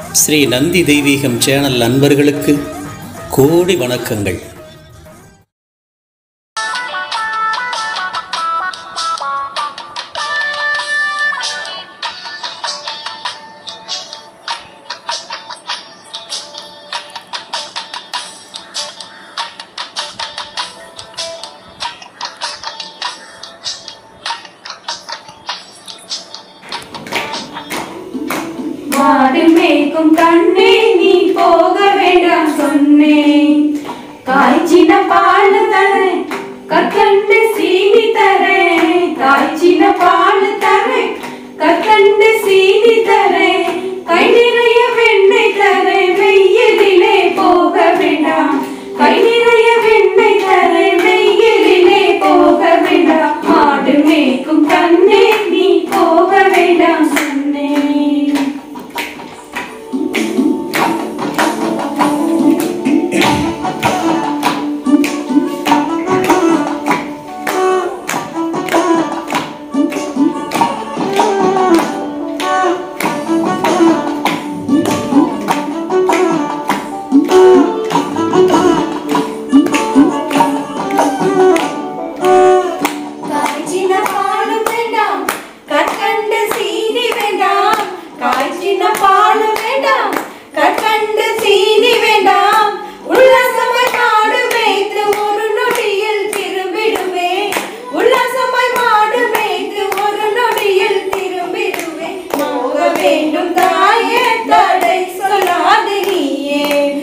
ஸ்ரீ நந்தி தெய்வீகம் சேனல் நண்பர்களுக்கு கோடி வணக்கங்கள் மாடு மேய்க்கும் கண்ணே நீ போக வேண்டாம் சொன்னேன் காய்ச்சின பால் தரேன் கற்கண்டு சீனி தரேன் காய்ச்சின பால் தரேன் கற்கண்டு சீனி தரேன் கை நிறைய வெண்ணெய் தரேன் வெயிலிலே போக வேண்டாம் கை நிறைய வெண்ணெய் தரேன் வெயிலிலே போக வேண்டாம் மாடு மேய்க்கும் கண்ணே நீ போக வேண்டாம் சொன்னேன் காய்ச்சின பாலும் வேண்டாம் கற்கண்டு சீனி வேண்டாம் காய்ச்சின பாலும் வேண்டாம் கற்கண்டு சீனி வேண்டாம் உல்லாசமாய் மாடு மேய்த்து ஒரு நொடியில் திரும்பிடுவேன் உல்லாசமாய் மாடு மேய்த்து ஒரு நொடியில் திரும்பிடுவேன் போக வேண்டும் தாயே தடை சொல்லாது நீயே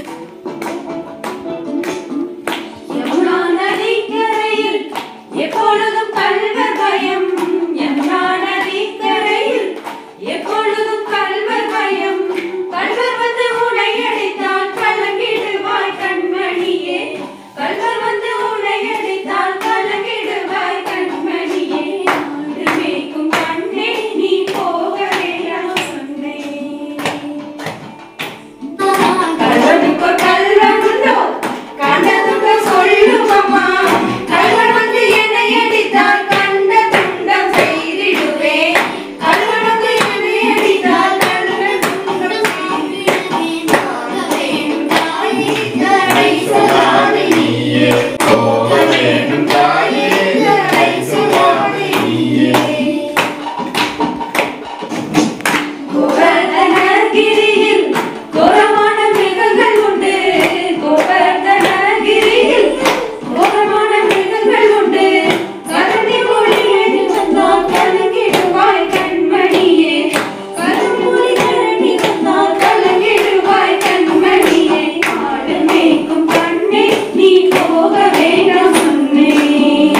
யமுனா நதிக்கரையில் எப்பொழுதும் கல்வர் பயம் யமுனா நதிக்கரையில் எப்பொழுதும் கல்வர் பயம் கல்வர் வந்து உனை அடித்தால் கலங்கிடுவாய் கண்மணியே கல்வர் வந்து உனை அடித்தால் கலங்கிடுவாய் கண்மணியே ஆடு மேய்க்கும் கண்ணே நீ போக வேண்டாம் சொன்னேன் கல்வனுக்கோ கல்வன் உண்டோ கண்டதுண்டோ சொல்லும் அம்மா கல்வன் வந்து என்னை அடித்தால் கண்ட துண்டம் செய்திடுவேன் கல்வன் வந்து என்னை அடித்தால் கண்ட துண்டம் செய்திடுவேன் போக வேண்டும் தாயே தடை சொல்லாதே நீயே போக வேண்டும் தாயே தடை சொல்லாதே நீயே கோவர்தனகிரியில் கோரமான மிருகங்கள் உண்டு கோவர்தனகிரியில் கோரமான மிருகங்கள் உண்டு கருணி மொழியடி வந்தால் கலங்கிடுவாய் கண்மணியே கருமொழி கரணி வந்தால் கலங்கிடுவாய் கண்மணியே ஆடு மேய்க்கும் கண்ணே நீ போக வேண்டாம் சொன்னேன்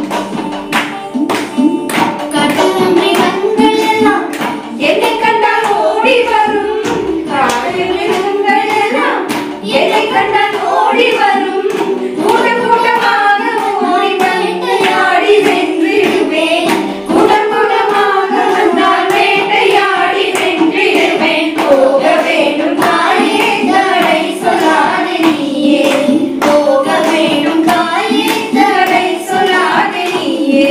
கடமை கண்கள் எல்லாம் என்னை கண்டால் ஓடி வரும் காடு மிருகங்கள் எல்லாம் என்னை கண்டால் ஓடி வரும் கூட்டம் கூட்டமாக ஓடி வேட்டையாடி வென்றிடுவேன் கூட்டம் கூட்டமாக வந்தால் வேட்டையாடி வென்றிடுவேன் போக வேண்டும் தாயே தடை சொல்லாதே நீயே போக வேண்டும் தாயே தடை சொல்லாதே நீயே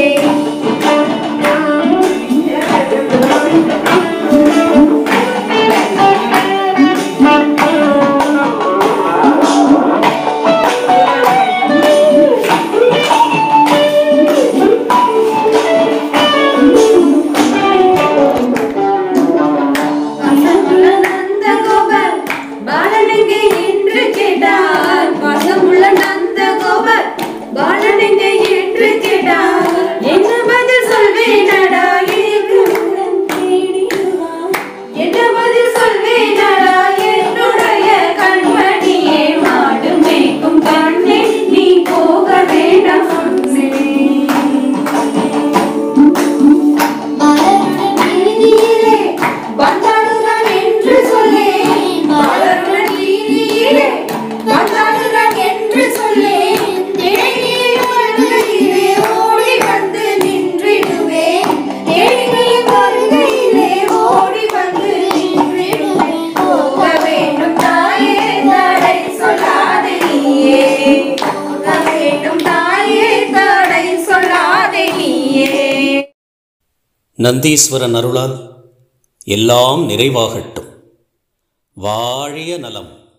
பாசமுள்ள நந்தகோபர் பாலனெங்கே என்று கேட்டார் பாசமுள்ள நந்தகோபர் பாலனெங்கே என்று கேட்டார் என்ன பதில் சொல்வேனடா ஏற்குடன் தேடிடுவார் என்ன பதில் சொல்வேனடா என்னுடைய கண்மணியே மாடு மேய்க்கும் கண்ணே நீ போக வேண்டாம் சொன்னேன் மலருடன் வீதியிலே வந்தாடுகிறான் என்று சொல்லேன் மலருடன் வீதியிலே வந்தாடுகிறான் என்று சொல்லேன் தேடிய வருகையிலே ஓடி வந்து நின்றிடுவேன் தேடிய வருகையிலே ஓடி வந்து நின்றிடுவேன் போக வேண்டும் தாயே தடை சொல்லாதே நீயே போக வேண்டும் தாயே தடை சொல்லாதே நீயே நந்தீஸ்வரன் அருளால் எல்லாம் நிறைவாகட்டும் வாழிய நலம்